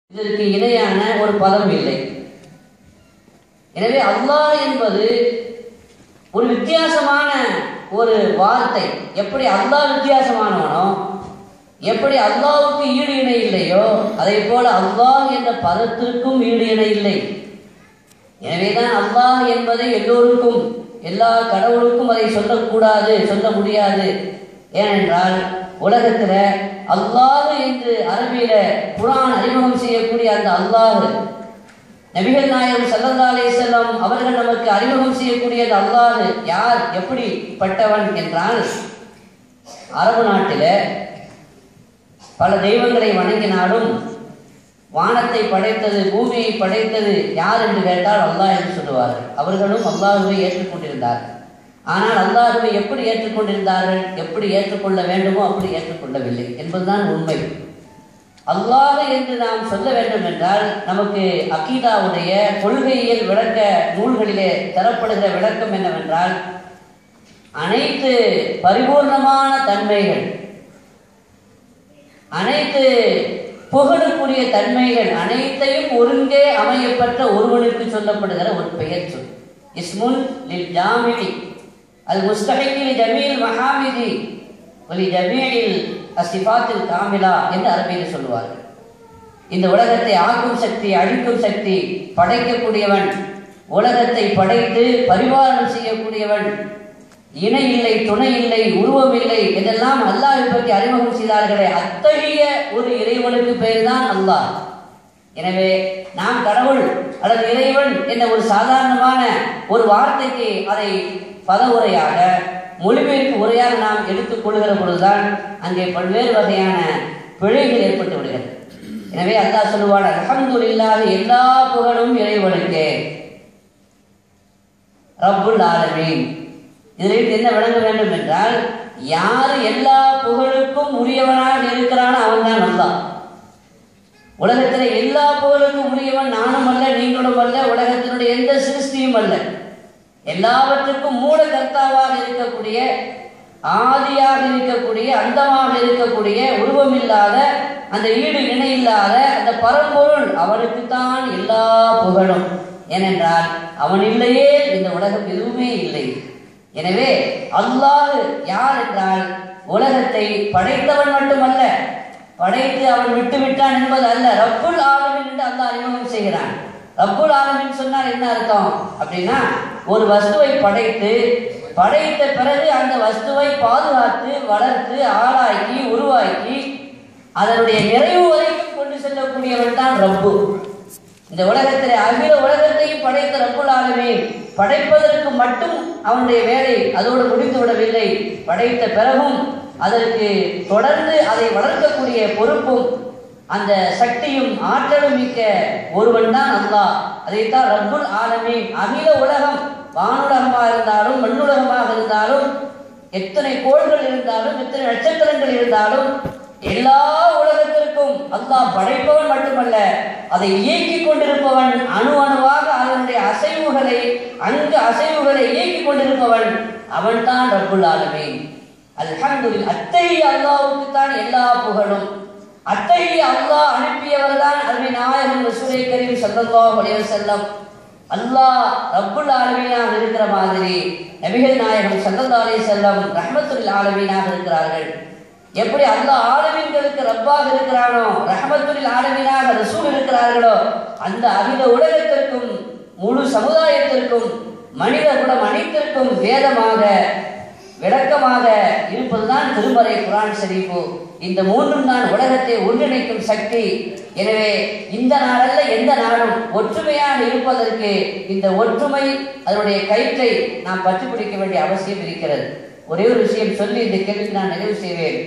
இதற்கு இணையான ஒரு பதம் இல்லை எனவே அல்லாஹ் என்பது ஒரு வித்தியாசமான ஒரு வார்த்தை எப்படி அல்லாஹ் வித்தியாசமானவனோ எப்படி அல்லாஹ்வுக்கு ஈடு இணை இல்லையோ அதே போல அல்லாஹ் என்ற பதத்திற்கும் ஈடு இணை இல்லை எனவேதான் அல்லாஹ் என்பதை எல்லோருக்கும் எல்லா கடவுளுக்கும் அதை சொல்லக்கூடாது சொல்ல முடியாது ஏனென்றால் உலகத்துல அல்லாஹ் என்று அரபியில குரான் அறிமுகம் செய்யக்கூடிய அந்த அல்லாஹ் நபிகள் நாயகம் ஸல்லல்லாஹு அலைஹி வஸல்லம் அவர்கள் நமக்கு அறிமுகம் செய்யக்கூடிய அந்த அல்லாஹ் யார் எப்படிப்பட்டவன் என்றால் அரபு நாட்டில பல தெய்வங்களை வணங்கினாலும் வானத்தை படைத்தது பூமியை படைத்தது யார் என்று கேட்டால் அல்லாஹ் என்று சொல்லுவார்கள் அவர்களும் அல்லாஹுவை ஏற்றுக்கொண்டிருந்தார்கள் ஆனால் அல்லாஹுவை எப்படி ஏற்றுக்கொண்டிருந்தார்கள் எப்படி ஏற்றுக்கொள்ள வேண்டுமோ அப்படி ஏற்றுக்கொள்ளவில்லை என்பதுதான் உண்மை அல்லாஹ் என்று நாம் சொல்ல வேண்டும் என்றால் நமக்கு அகீதாவுடைய கொள்கையியல் விளக்க நூல்களிலே தரப்படுகிற விளக்கம் என்னவென்றால் அனைத்து பரிபூர்ணமான தன்மைகள் அனைத்து புகழுக்குரிய தன்மைகள் அனைத்தையும் ஒருங்கே அமையப்பட்ட ஒருவனுக்கு சொல்லப்படுகிற ஒரு பெயர் சொல் இஸ்முன் லில் ஜாமிடி அல் முஸ்தஹிகி ஜமீல் மஹாமிதி ஒலி ஜமீல் அசிபாத்தில் காமிலா என்று அரபியில் சொல்லுவார்கள் இந்த உலகத்தை ஆக்கும் சக்தி அழிக்கும் சக்தி படைக்கக்கூடியவன் உலகத்தை படைத்து பரிபாலனம் செய்யக்கூடியவன் இணை இல்லை துணை இல்லை உருவம் இல்லை இதெல்லாம் அல்லாஹை பற்றி அறிமுகம் செய்தார்களே அத்தகைய ஒரு இறைவனுக்கு பெயர் தான் அல்லாஹ் எனவே நாம் கடவுள் அல்லது இறைவன் என்ற ஒரு சாதாரணமான ஒரு வார்த்தைக்கு அதை பத உரையாக மொழிபெயர்ப்பு உரையாக நாம் எடுத்துக் கொள்கிற பொழுதுதான் அங்கே பல்வேறு வகையான பிழைகள் ஏற்பட்டு விடுகிறது எனவே அல்லாஹ் சொல்லுவான் அல்ஹம்துலில்லாஹ் எல்லா புகழும் இறைவனுக்கே ரப்புல் ஆலமீன் இதிலிருந்து என்ன விளங்க வேண்டும் என்றால் யார் எல்லா புகழுக்கும் உரியவனாக இருக்கிறானோ அவன் தான் அல்லாஹ் உலகத்தில் எல்லா புகழுக்கும் உரியவன் நானும் அல்ல நீங்களும் அல்ல உலகத்தினுடைய எந்த சிருஷ்டியும் அல்ல எல்லாவற்றுக்கும் மூல கர்த்தாவாக இருக்கக்கூடிய ஆதியாக இருக்கக்கூடிய அந்தமாக இருக்கக்கூடிய உருவம் இல்லாத அந்த ஈடு இணை இல்லாத அந்த பரம்பொருள் அவனுக்குத்தான் எல்லா புகழும் ஏனென்றால் அவன் இல்லையே இந்த உலகம் எதுவுமே இல்லை எனவே அல்லாஹ் யார் என்றால் உலகத்தை படைத்தவன் மட்டுமல்ல படைத்து அவன் விட்டு விட்டான் என்பது அல்ல ரப்புல் ஆலமின் என்று அல்லாஹ் அறிமுகம் செய்கிறான் ரப்புல் ஆலமின் சொன்னால் என்ன அர்த்தம் அப்படின்னா ஒரு வஸ்துவை படைத்து படைத்த பிறகு அந்த வஸ்துவை பாதுகாத்து வளர்த்து ஆளாக்கி உருவாக்கி அதனுடைய நிறைவு வரைக்கும் கொண்டு செல்லக்கூடியவன் தான் ரப்பு இந்த உலகத்திலே அகில உலகத்தையும் படைத்த ரப்புல் ஆலமீன் படைப்பதற்கு மட்டும் அவனுடைய வேலை அதோடு முடித்து விடவில்லை படைத்த பிறகும் அதற்கு தொடர்ந்து அதை வளர்க்கக்கூடிய பொறுப்பும் அந்த சக்தியும் ஆற்றலும் மிக்க ஒருவன் தான் அல்லாஹ் அதைத்தான் ரப்புல் ஆலமீன் அகில உலகம் வானுலகமாக இருந்தாலும் மண்ணுலகமாக இருந்தாலும் எத்தனை கோள்கள் இருந்தாலும் எத்தனை நட்சத்திரங்கள் இருந்தாலும் எல்லா உலகத்திற்கும் அல்லாஹ் படைப்பவன் மட்டுமல்ல அதை இயக்கிக் கொண்டிருப்பவன் அணு அணுவாக அதனுடைய அசைவுகளை அங்கு அசைவுகளை இயக்கிக் கொண்டிருப்பவன் அவன் தான் ரப்புல் ஆலமீன் அல்ஹம்துலில் அத்தகைய அல்லாவுக்கு தான் எல்லா புகழும் அத்தகைய அல்லாஹ் அனுப்பியவர் தான் அருமை நாயகம் ரசூலை கரீம் ஸல்லல்லாஹு அலைஹி வஸல்லம் அல்லாஹ் ரப்புல் ஆலமீனாக இருக்கிற மாதிரி நபிகள் நாயகம் ஸல்லல்லாஹு அலைஹி வஸல்லம் ரஹ்மத்துல் ஆலமீனாக இருக்கிறார்கள் எப்படி அல்லாஹ் ஆலமீன்களுக்கு ரப்பாக இருக்கிறானோ ரஹமத்துல் ஆலமீனாக ரசூல் இருக்கிறார்களோ அந்த அகில உலகத்திற்கும் முழு சமுதாயத்திற்கும் மனித குலம் அனைத்திற்கும் வேதமாக விளக்கமாக இருப்பதுதான் திருமறை குரான் ஷரீஃபு இந்த மூன்றும் தான் உலகத்தை ஒன்றிணைக்கும் சக்தி எனவே இந்த நாளல்ல எந்த நாளும் ஒற்றுமையாக இருப்பதற்கு இந்த ஒற்றுமை அதனுடைய கயிற்றை நாம் பற்றி பிடிக்க வேண்டிய அவசியம் இருக்கிறது ஒரே ஒரு விஷயம் சொல்லி இந்த கேள்விக்கு நான் நிறைவு செய்வேன்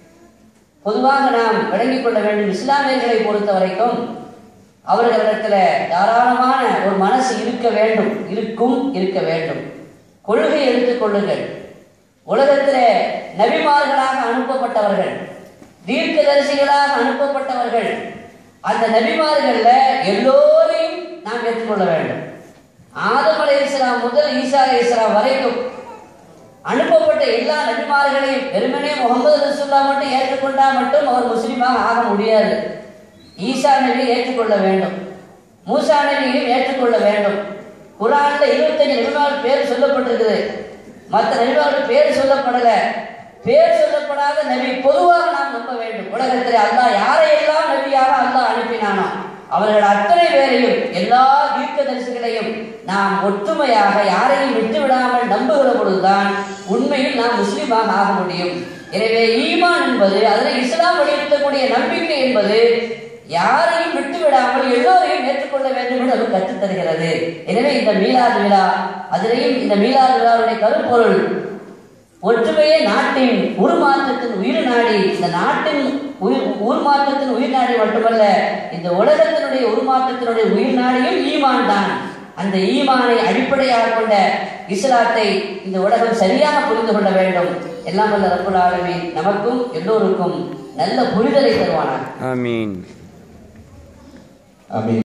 பொதுவாக நாம் விளங்கிக் கொள்ள வேண்டும் இஸ்லாமியர்களை பொறுத்த வரைக்கும் அவர்களிடத்துல தாராளமான ஒரு மனசு இருக்க வேண்டும் இருக்கும் இருக்க வேண்டும் கொள்கை எடுத்துக் கொள்ளுங்கள் உலகத்தில் நபிமார்களாக அனுப்பப்பட்டவர்கள் தீர்க்கதரிசிகளாக அனுப்பப்பட்டவர்கள் அந்த நபிமார்கள்ல எல்லோரையும் நாம் ஏற்றுக்கொள்ள வேண்டும் ஆதம் அலை இஸ்லாம் முதல் ஈசா அலை இஸ்லாம் வரைக்கும் அனுப்பப்பட்ட எல்லா நபிமார்களையும் வெறுமனே முகமது ரசூல்லா மட்டும் ஏற்றுக்கொண்டா மட்டும் அவர் முஸ்லீமாக ஆக முடியாது ஈசா நபியை ஏற்றுக்கொள்ள வேண்டும் மூசா நபியையும் ஏற்றுக்கொள்ள வேண்டும் குரான்ல இருபத்தஞ்சு நபிமார்கள் பேர் சொல்லப்பட்டிருக்குது மற்ற நபிமார்கள் பேர் சொல்லப்படல பேர் சொல்லப்படாத நபி பொதுவாக நாம் நம்ப வேண்டும் உலகத்தில் அல்லாஹ் யாரையெல்லாம் நபியாக அல்லாஹ் அனுப்பினானோ அவர்கள் அத்தனை பேரையும் எல்லா தீர்க்க தரிசிகளையும் நாம் ஒற்றுமையாக யாரையும் விட்டு விடாமல் நம்புகிற பொழுதுதான் உண்மையில் நாம் முஸ்லீமாக ஆக முடியும் எனவே ஈமான் என்பது அதில் இஸ்லாம் வலியுறுத்தக்கூடிய நம்பிக்கை என்பது யாரையும் விட்டு விடாமல் எல்லோரையும் ஏற்றுக்கொள்ள வேண்டும் என்று அது கற்றுத் தருகிறது எனவே இந்த மீலாது விழா அதிலேயும் இந்த மீலாது விழாவுடைய கருப்பொருள் ஒற்றுமையே நாட்டின் உருமாற்றத்தின் உயிர் நாடி இந்த நாட்டின் உயிர் உருமாற்றத்தின் உயிர் நாடி மட்டுமல்ல இந்த உலகத்தினுடைய உருமாற்றத்தினுடைய உயிர் நாடியும் ஈமான் தான் அந்த ஈமானை அடிப்படையாக கொண்ட இஸ்லாத்தை இந்த உலகம் சரியாக புரிந்து கொள்ள வேண்டும் எல்லாம் வல்ல ரப்புல் ஆலமீன் நமக்கும் எல்லோருக்கும் நல்ல புரிதலை தருவானார் ஆமீன் ஆமீன்